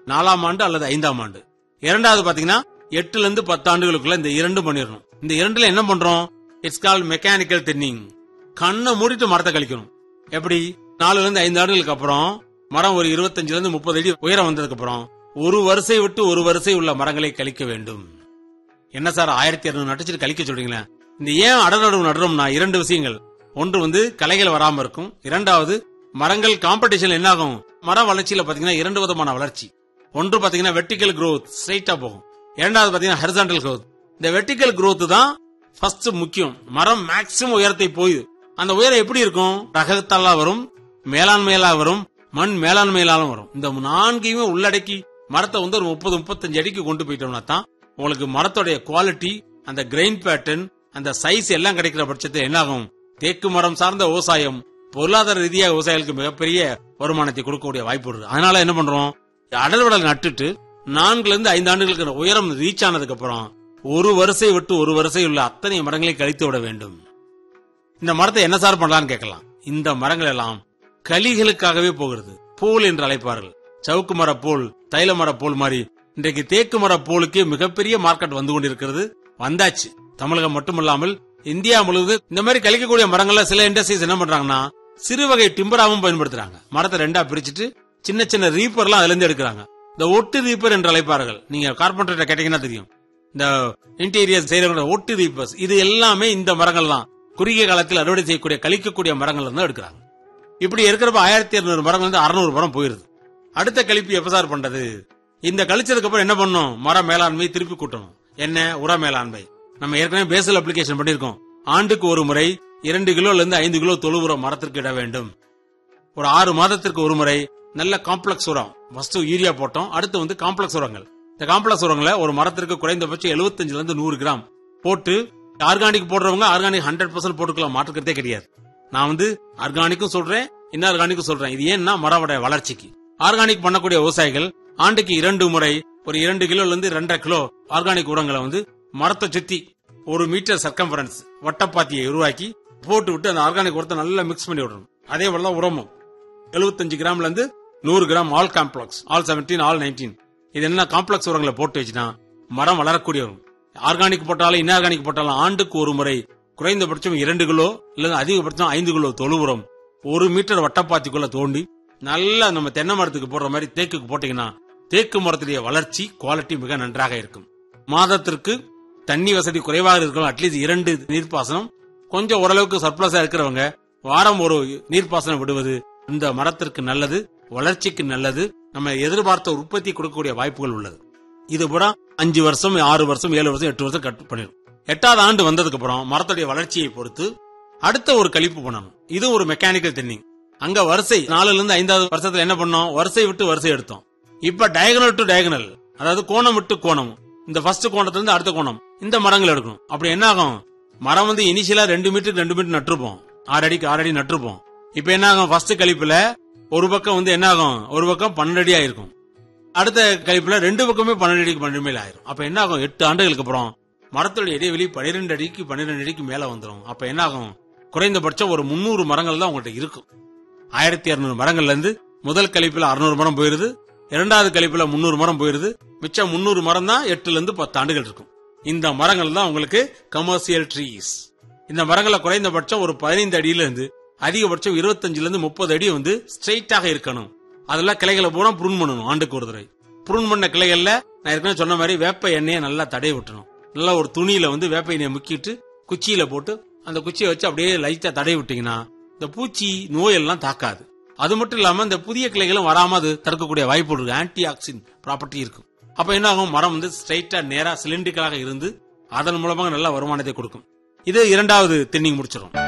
நாலாம் ஆண்டு அல்லது ஐந்தாம் ஆண்டு இரண்டாவது பாத்தீங்கன்னா எட்டுல இருந்து பத்து ஆண்டுகளுக்குள்ள இந்த இரண்டு பண்ணிடணும் இந்த இரண்டுல என்ன பண்றோம் இட்ஸ் கால் மெக்கானிக்கல் தின்னிங் கண்ணை மூடிட்டு மரத்தை கழிக்கணும் எப்படி நாலுல இருந்து ஐந்து ஆண்டுகளுக்கு அப்புறம் மரம் ஒரு இருபத்தஞ்சுல இருந்து முப்பது அடி உயரம் வந்ததுக்கு அப்புறம் ஒரு வரிசை விட்டு ஒரு வரிசை உள்ள மரங்களை கழிக்க வேண்டும் என்ன சார் ஆயிரத்தி இருநூறு நட்டுச்சிட்டு கழிக்க சொல்றீங்களா இந்த ஏன் அடநடுவு நடுறோம்னா இரண்டு விஷயங்கள் ஒன்று வந்து கலைகள் வராம இருக்கும் இரண்டாவது மரங்கள் காம்படிஷன் என்ன ஆகும் மர வளர்ச்சியில பாத்தீங்கன்னா இரண்டு விதமான வளர்ச்சி ஒன்று பாத்தீங்கன்னா வெர்டிக்கல் growth ஸ்ட்ரைட்டா போகும் இரண்டாவது பாத்தீங்கன்னா ஹரிசாண்டல் growth இந்த வெர்டிக்கல் growth தான் ஃபர்ஸ்ட் முக்கியம் மரம் மேக்சிமம் உயரத்தை போய் அந்த உயரம் எப்படி இருக்கும் ரகத்தாலா வரும் மேலாண்மையிலா வரும் மண் மேலாண்மையிலாலும் வரும் இந்த நான்கையுமே உள்ளடக்கி மரத்தை வந்து ஒரு முப்பது முப்பத்தஞ்சு அடிக்கு கொண்டு போயிட்டோம்னா தான் உங்களுக்கு மரத்தோடைய குவாலிட்டி அந்த கிரெயின் பேட்டர்ன் அந்த சைஸ் எல்லாம் கிடைக்கிற பட்சத்தில் என்ன ஆகும் தேக்கு மரம் சார்ந்த விவசாயம் பொருளாதார ரீதியாக விவசாயிகளுக்கு மிகப்பெரிய வருமானத்தை கொடுக்கக்கூடிய வாய்ப்பு இருக்கு அதனால என்ன பண்றோம் அடர்வடல் நட்டுட்டு நான்குல இருந்து ஐந்து ஆண்டுகளுக்கு உயரம் ரீச் ஆனதுக்கு அப்புறம் ஒரு வரிசை விட்டு ஒரு வரிசை உள்ள அத்தனை மரங்களை கழித்து விட வேண்டும் இந்த மரத்தை என்ன சார் பண்ணலாம்னு கேட்கலாம் இந்த மரங்கள் எல்லாம் கலிகளுக்காகவே போகிறது பூல் என்று அழைப்பார்கள் சவுக்கு மர பூல் தைல மர பூல் மாதிரி இன்றைக்கு தேக்கு மர பூலுக்கு மிகப்பெரிய மார்க்கெட் வந்து கொண்டிருக்கிறது வந்தாச்சு தமிழகம் மட்டுமல்லாமல் இந்தியா முழுவதும் இந்த மாதிரி கழிக்கக்கூடிய மரங்கள்ல சில இண்டஸ்ட்ரீஸ் என்ன பண்றாங்கன்னா சிறு வகை டிம்பராவும் பயன்படுத்துறாங்க மரத்தை ரெண்டா பிரிச்சுட்டு சின்ன சின்ன ரீப்பர்லாம் அதுல இருந்து எடுக்கிறாங்க இந்த ஒட்டு ரீப்பர் என்று அழைப்பார்கள் நீங்க கார்பெண்டர் கேட்டீங்கன்னா தெரியும் இந்த இன்டீரியர் செய்யற ஒட்டு ரீப்பர்ஸ் இது எல்லாமே இந்த மரங்கள் தான் குறுகிய காலத்தில் அறுவடை செய்யக்கூடிய கழிக்கக்கூடிய மரங்கள் தான் எடுக்கிறாங்க இப்படி இருக்கிறப்ப ஆயிரத்தி இருநூறு மரங்கள் வந்து அறுநூறு மரம் போயிருது அடுத்த கழிப்பு எப்ப சார் பண்றது இந்த கழிச்சதுக்கு அப்புறம் என்ன பண்ணும் மர மேலாண்மை திருப்பி கூட்டணும் என்ன உர மேலாண்மை நம்ம ஏற்கனவே பேசல் அப்ளிகேஷன் பண்ணிருக்கோம் ஆண்டுக்கு ஒரு முறை இரண்டு கிலோல இருந்து ஐந்து கிலோ தொழு உரம் மரத்திற்கு இட வேண்டும் ஒரு ஆறு மாதத்திற்கு ஒரு முறை நல்ல காம்ப்ளெக்ஸ் உரம் ஃபர்ஸ்ட் யூரியா போட்டோம் அடுத்து வந்து காம்ப்ளெக்ஸ் உரங்கள் இந்த காம்ப்ளெக்ஸ் உரங்களை ஒரு மரத்திற்கு குறைந்தபட்சம் 75 இருந்து நூறு கிராம் போட்டு ஆர்கானிக் போடுறவங்க ஆர்கானிக் ஹண்ட்ரட் பர்சன்ட் போட்டுக்கலாம் மாற்றுக்கிறதே கிடையாது நான் வந்து ஆர்கானிக்கும் சொல்றேன் இன்ஆர்கானிக்கும் சொல்றேன் இது ஏன்னா மரவோட வளர்ச்சிக்கு ஆர்கானிக் பண்ணக்கூடிய விவசாயிகள் ஆண்டுக்கு இரண்டு முறை ஒரு இரண்டு கிலோல இருந்து ரெண்டரை கிலோ ஆர்கானிக் உரங்களை வந்து மரத்தை சுத்தி ஒரு மீட்டர் சர்க்கம்பரன்ஸ் வட்டப்பாத்தியை உருவாக்கி போட்டு விட்டு அந்த ஆர்கானிக் உரத்தை நல்லா மிக்ஸ் பண்ணி விடணும் அதே போல தான் உரமும் 75 கிராம்ல இருந்து நூறு gram all complex all 17 all 19 இது என்ன காம்ப்ளெக்ஸ் உரங்களை போட்டு வச்சுனா மரம் வளரக்கூடிய வரும் ஆர்கானிக் போட்டாலும் இன்ஆர்கானிக் போட்டாலும் ஆண்டுக்கு ஒரு முறை குறைந்தபட்சம் இரண்டு கிலோ இல்ல அதிகபட்சம் ஐந்து கிலோ தொழு உரம் ஒரு மீட்டர் வட்டப்பாத்திக்குள்ள தோண்டி நல்லா நம்ம தென்னை மரத்துக்கு போடுற மாதிரி தேக்குக்கு போட்டீங்கன்னா தேக்கு மரத்துடைய வளர்ச்சி குவாலிட்டி மிக நன்றாக இருக்கும் மாதத்திற்கு தண்ணி வசதி குறைவாக இருக்கிறவங்க அட்லீஸ்ட் இரண்டு நீர்ப்பாசனம் கொஞ்சம் ஓரளவுக்கு சர்ப்ளஸா இருக்கிறவங்க வாரம் ஒரு நீர்ப்பாசனம் விடுவது இந்த மரத்திற்கு நல்லது வளர்ச்சிக்கு நல்லது நம்ம எதிர்பார்த்த உற்பத்தி கொடுக்கக்கூடிய வாய்ப்புகள் உள்ளது இது பூரா அஞ்சு வருஷம் ஆறு வருஷம் ஏழு வருஷம் எட்டு வருஷம் கட் பண்ணிடும் எட்டாவது ஆண்டு வந்ததுக்கு அப்புறம் மரத்துடைய வளர்ச்சியை பொறுத்து அடுத்த ஒரு கழிப்பு பண்ணணும் இது ஒரு மெக்கானிக்கல் தென்னிங் அங்க வரிசை நாலுல இருந்து ஐந்தாவது வருஷத்துல என்ன பண்ணோம் வரிசை விட்டு வரிசை எடுத்தோம் இப்ப டயகனல் டு டயகனல் அதாவது கோணம் விட்டு கோணம் இந்த ஃபர்ஸ்ட் கோணத்துல இருந்து அடுத்த கோணம் இந்த மரங்கள் எடுக்கணும் அப்படி என்ன ஆகும் மரம் வந்து இனிஷியலா ரெண்டு மீட்டருக்கு ரெண்டு மீட்டர் நட்டுருப்போம் ஆறு அடிக்கு ஆறு அடி நட்டுருப்போம் இப்ப என்ன ஆகும் ஃபர்ஸ்ட் கழிப்புல ஒரு பக்கம் வந்து என்ன ஆகும் ஒரு பக்கம் பன்னெண்டு அடி ஆயிருக்கும் அடுத்த கழிப்புல ரெண்டு பக்கமே பன்னெண்டு அடிக்கு பன்னெண்டு மேல ஆயிரும் அப்ப என்ன ஆகும் எட்டு ஆண்டுகளுக்கு அப்புறம் மரத்தோட இடைவெளி பன்னிரெண்டு அடிக்கு பன்னிரெண்டு அடிக்கு மேல வந்துடும் அப்ப என்ன ஆகும் குறைந்தபட்சம் ஒரு முன்னூறு மரங்கள் தான் உங்கள்கிட்ட இருக்கும் ஆயிரத்தி இருநூறு மரங்கள்ல இருந்து முதல் கழிப்புல அறுநூறு மரம் போயிருது இரண்டாவது கழிப்புல முன்னூறு மரம் போயிருது மிச்சம் முன்னூறு மரம் தான் எட்டுல இருந்து பத்து ஆண்டுகள் இருக்கும் இந்த மரங்கள் தான் உங்களுக்கு கமர்ஷியல் ட்ரீஸ் இந்த மரங்களை குறைந்தபட்சம் ஒரு பதினைந்து அடியில இருந்து அதிகபட்சம் இருபத்தஞ்சுல இருந்து முப்பது அடி வந்து ஸ்ட்ரைட்டாக இருக்கணும் அதெல்லாம் கிளைகளை பூரா புருன் பண்ணணும் ஆண்டுக்கு ஒரு தடவை புருன் பண்ண கிளைகள்ல நான் ஏற்கனவே சொன்ன மாதிரி வேப்ப எண்ணெயை நல்லா தடவி விட்டணும் நல்லா ஒரு துணியில வந்து வேப்ப எண்ணெயை முக்கிட்டு குச்சியில போட்டு அந்த குச்சியை வச்சு அப்படியே லைட்டா தடவி விட்டீங்கன்னா இந்த பூச்சி நோய் எல்லாம் தாக்காது அது மட்டும் இல்லாம இந்த புதிய கிளைகளும் வராம அது தடுக்கக்கூடிய வாய்ப்பு இருக்கு ஆன்டி ஆக்சின் ப்ராப்பர்ட்டி இருக்கும் அப்ப என்ன ஆகும் மரம் வந்து ஸ்ட்ரைட்டா நேரா சிலிண்டிக்கலாக இருந்து அதன் மூலமாக நல்ல வருமானத்தை கொடுக்கும் இது இரண்டாவது தென்னிங் முடிச்சிடும்